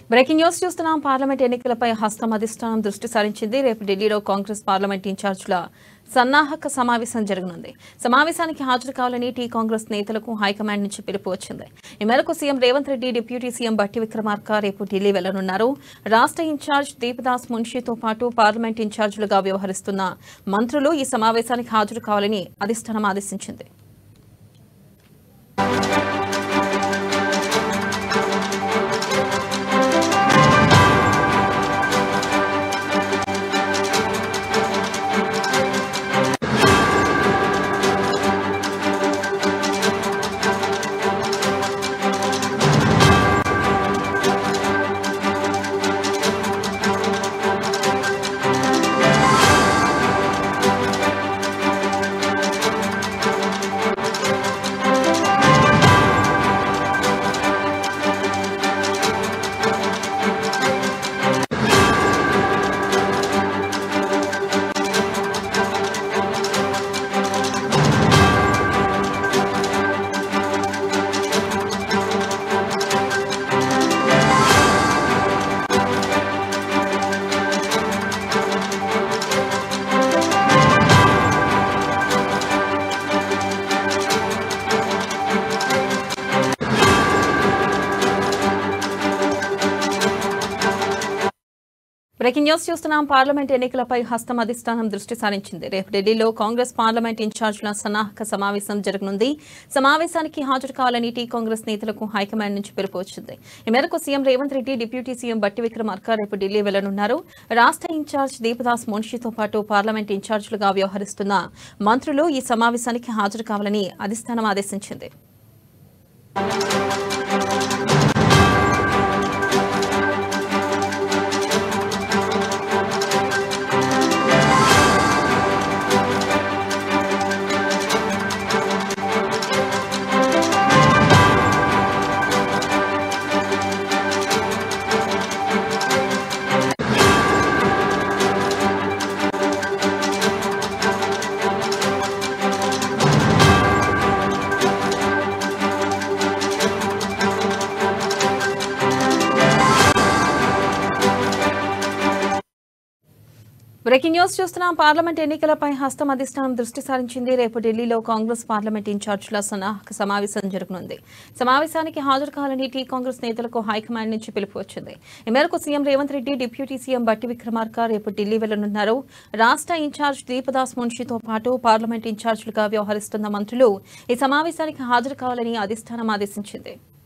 breaking news చూస్తున్నాం parliament ఎన్నికలపై హస్తం అధిష్టానం దృష్టి సారించింది రేపు ఢిల్లీలో కాంగ్రెస్ పార్లమెంట్ ఇన్ఛార్జీల సన్నాహక సమావేశం జరగనుంది సమావేశానికి హాజరు కావాలని టీ కాంగ్రెస్ నేతలకు హైకమాండ్ నుంచి పిలుపు వచ్చింది ఈ మేరకు CM Revanth Reddy deputy CM Bhatti Vikramarka రేపు ఢిల్లీ వెళ్లనున్నారు రాష్ట్ర ఇన్ఛార్జ్ దీపదాస్ మున్షితో పాటు పార్లమెంట్ ఇన్ఛార్జీలుగా వ్యవహరిస్తున్న మంత్రులు ఈ సమావేశానికి హాజరు కావాలని అధిష్టానం ఆదేశించింది బ్రేకింగ్ న్యూస్ చూస్తున్నాం పార్లమెంట్ ఎన్నికలపై హస్తం అధిష్టానం దృష్టి సారించింది రేపు ఢిల్లీలో కాంగ్రెస్ పార్లమెంట్ ఇన్ఛార్జీల సన్నాహక సమావేశం జరగనుంది సమావేశానికి హాజరు కావాలని టీ కాంగ్రెస్ నేతలకు హైకమాండ్ నుంచి పిలుపు వచ్చింది ఈ మేరకు CM Revanth Reddy deputy CM Bhatti Vikramarka రేపు ఢిల్లీ వెళ్లనున్నారు రాష్ట్ర ఇన్ఛార్జ్ దీపదాస్ మున్షితో పాటు పార్లమెంట్ ఇన్ఛార్జీలుగా వ్యవహరిస్తున్న మంత్రులు ఈ సమావేశానికి హాజరు కావాలని అధిష్టానం ఆదేశించింది బ్రేకింగ్ న్యూస్ చూస్తున్నాం పార్లమెంట్ ఎన్నికలపై హస్తం అధిష్టానం దృష్టి సారించింది రేపు ఢిల్లీలో కాంగ్రెస్ పార్లమెంట్ ఇన్ఛార్జీల సన్నాహక సమావేశం జరగనుంది సమావేశానికి హాజరు కావాలని టీ కాంగ్రెస్ నేతలకు హైకమాండ్ నుంచి పిలుపు వచ్చింది ఈ మేరకు CM Revanth Reddy deputy CM Bhatti Vikramarka రేపు ఢిల్లీ వెళ్లనున్నారు రాష్ట్ర ఇన్ఛార్జ్ దీపదాస్ మున్షితో పాటు పార్లమెంట్ ఇన్ఛార్జీలుగా వ్యవహరిస్తున్న మంత్రులు ఈ సమావేశానికి హాజరు కావాలని అధిష్టానం ఆదేశించింది